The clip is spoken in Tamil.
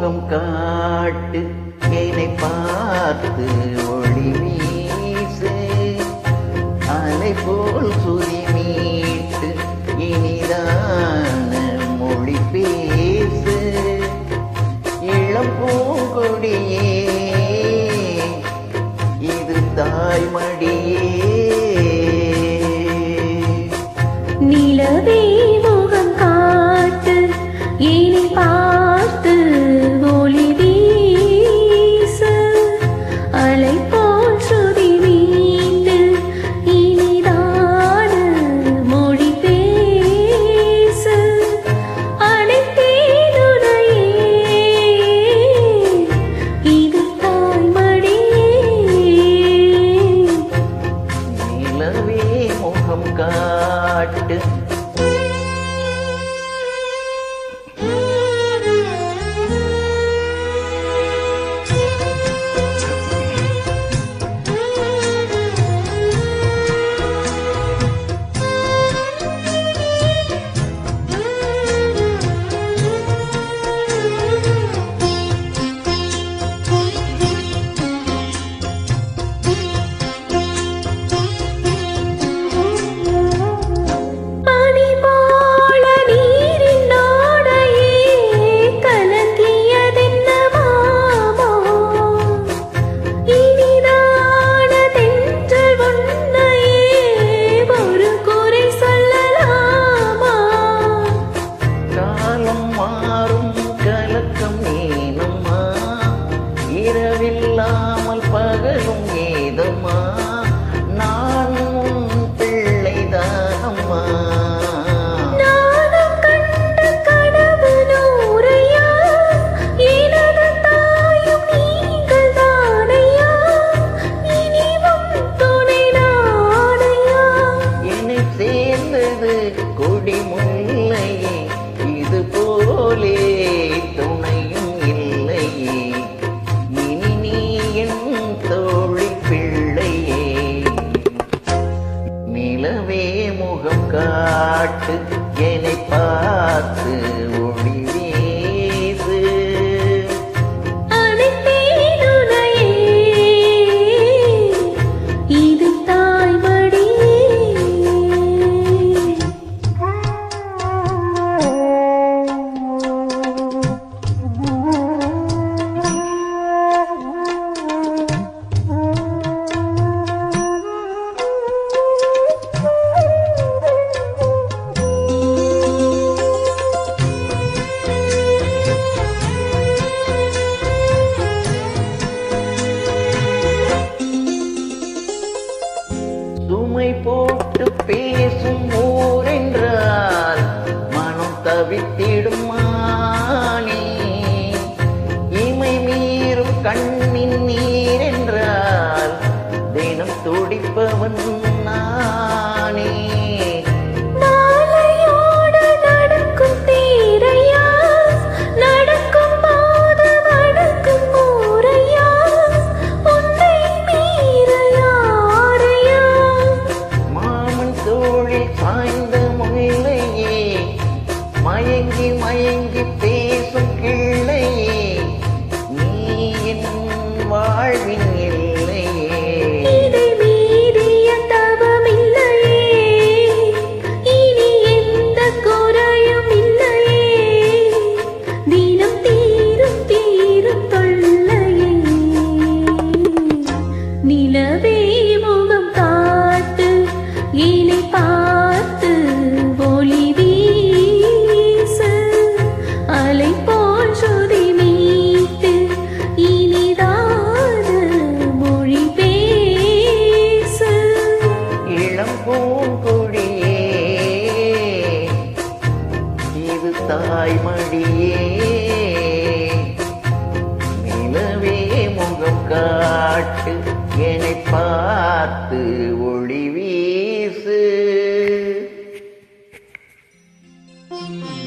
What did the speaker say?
முகம் காட்டு என்னை பார்த்து ஒளி வீசு அலை போல் சுதி மீட்டு இனிதான மொழி பேசு இளம் பூங்கொடியே இது தாய்மடியே நிலவே முகம் காட்டு இனி பார்த்து ஒளி வீசு அலை போல் சுதி மீண்டு இனிதான மொழி பேசு அனைத்தேனுடையே இது தாய்மடியே நிலவே முகம் காட்டு பனி போல நீரின் நாடையே கலங்கியதென்ன மாமா இனிதான தென்றல் உன்னையே ஒரு குறை சொல்லலாமா காலம் மாறும் கலக்கம் ஏனம்மா இரவில்லாமல் பகலும் ஏதம்மா நான் உன் பிள்ளைதானம்மா நானும் கண்ட கனவு நூறையா எனது தாயும் நீங்கள் தானையா இனிவும் துணை நானையா என்னை சேர்ந்தது கொடி முல்லையே இது போலே துணையும் இல்லையே இனி நீ என் தோழி பிள்ளையே நிலவே முகம் காட்டு என்னை பார்த்து ஒளி வீசு அனைத்தேனுடையே இது சுமை போட்டு பேசும் ஊரென்றால் மனம் தவித்திடும் மானே இமை மீறும் கண்ணின் நீரென்றால் தினம் துடிப்பவன் நானே மாலையோடு நடக்கும் தீரையா நடக்கும் போது வடக்கும் ஊரையா உன்னை மீற யாரையா மாமன் தோளில் சாய்ந்த முல்லையே மயங்கி மயங்கி பேசும் கிள்ளையே நீ என் வாழ்வின் எல்லையே இதை மீறிய தவமில்லையே இனி எந்த குறையும் இல்லையே தினம் தீரும் தீரும் தொல்லையே நிலவே முகம் காட்டு இனி பார்த்து ஒளி வீசு அலை போல் சுதி மீட்டு இனிதான மொழி பேசு இளம் பூங்குழியே இது தாய்மடியே நிலவே முகம் காட்டு என்னை பார்த்து ஒளி வீசு